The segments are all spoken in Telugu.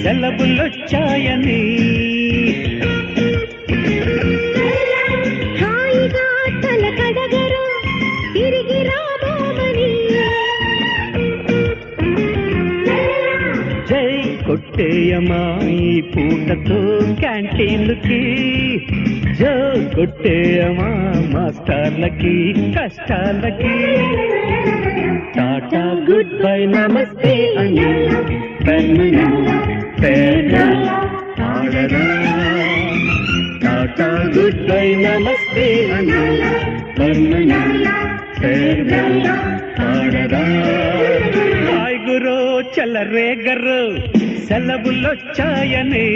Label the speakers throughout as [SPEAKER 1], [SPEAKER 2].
[SPEAKER 1] సెలవులొచ్చాయని
[SPEAKER 2] హాయిగా తల కడగరు తిరిగి రాబోమని
[SPEAKER 1] జై కొట్టేయమా ఈ పూటతో క్యాంటీన్లకి జో కొట్టేయమా మాస్టర్లకి కష్టాలకి టాటా గుడ్ బై నమస్తే అని పెన్నును పేరు ఆడరా టాటా గుడ్ బై నమస్తే అని పెన్నును పేరు ఆడరా హాయ్ గురు చల్లరేగరు సెలవులొచ్చాయని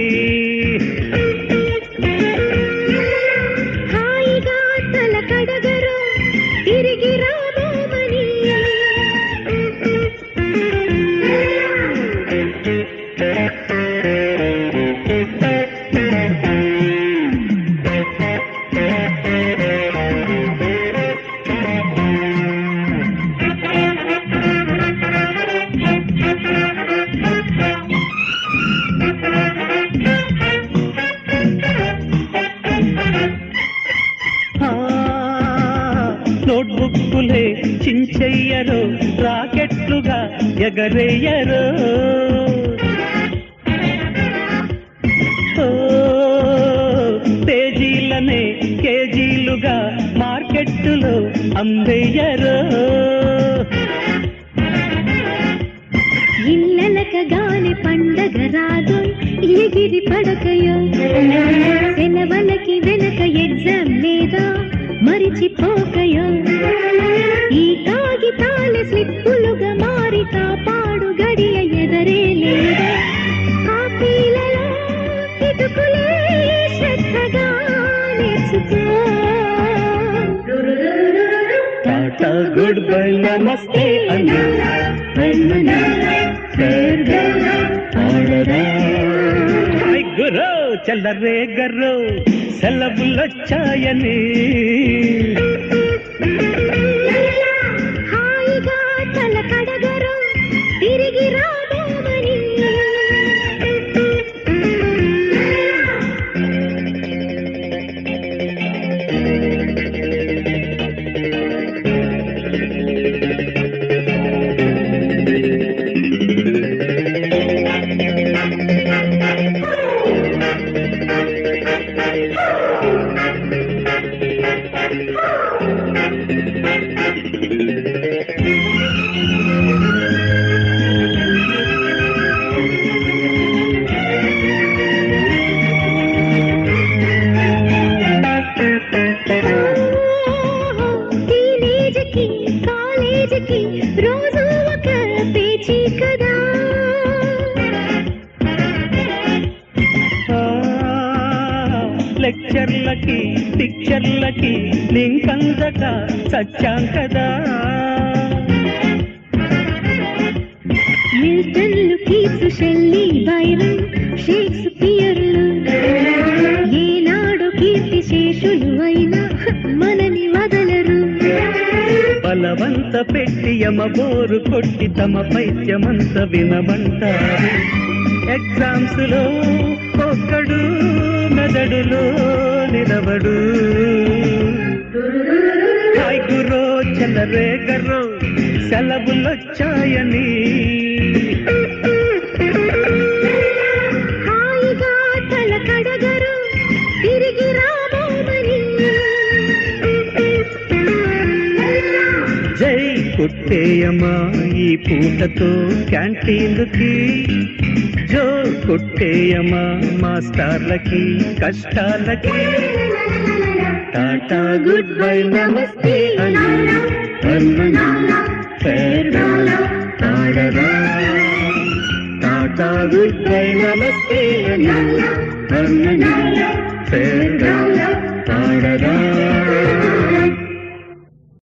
[SPEAKER 2] హాయిగా తల కడగరు తిరిగి రాబోమని
[SPEAKER 1] ఆ, నోట్బుక్కులే చించెయ్యరు రాకెట్లుగా ఎగరేయరు ఓ, పేజీలనే కేజీలుగా మార్కెట్టులో అమ్మేయరు
[SPEAKER 2] ఇల్లలకగాని పండగ రాదు ఎగిరి పడకయో సెలవులకి వెనక ఎగ్జామ్ లేదా మరిచిపోకయో ఈ కాగితాల స్లిప్పులుగా మారి కాపాడు గడియ ఎదరే లేదా కాపీలలో కిటుకులే శ్రద్ధగా నేర్చుకో
[SPEAKER 1] టాటా గుడ్ బై నమస్తే అని పెన్నును పేరు ఆడరా హాయ్ గురు చల్లరే గర్రు సెలవులొచ్చాయని
[SPEAKER 2] హాయిగా తల కడగరు తిరిగి రాబోమని టీనేజ్కి కాలేజీకి రోజు ఒక పేచీ కదా
[SPEAKER 1] ఆ, లెక్చర్లకి పిక్చర్లకి లింకందక సచ్చాం కదా
[SPEAKER 2] మిల్టన్లు కీట్స్ షెల్లీ బైరన్ షేక్స్పియర్లు ఏనాడు కీర్తి శేషులు అయినా మనని వదలరు
[SPEAKER 1] బలవంత పెట్టి యమబోరు కొట్టి తమ పైత్యమంత వినమంటారు ఎగ్జామ్స్ లో ఒక్కడు మెదడులో నిలబడు హాయ్ గురో చల్లరే గర్రో సెలవులొచ్చాయని
[SPEAKER 2] హాయిగా తల కడగరు తిరిగి రాబోమని
[SPEAKER 1] జై కొట్టేయమా ఈ పూటతో క్యాంటీన్లకి జో కొట్టేయమా మాస్టర్లకి కష్టాలకి టాటా గుడ్ బై నమస్తే అని అన్నను ఫేర్వెల్ ఆడరా టాటా గుడ్ బై నమస్తే అని అన్నను ఫేర్వెల్ ఆడరా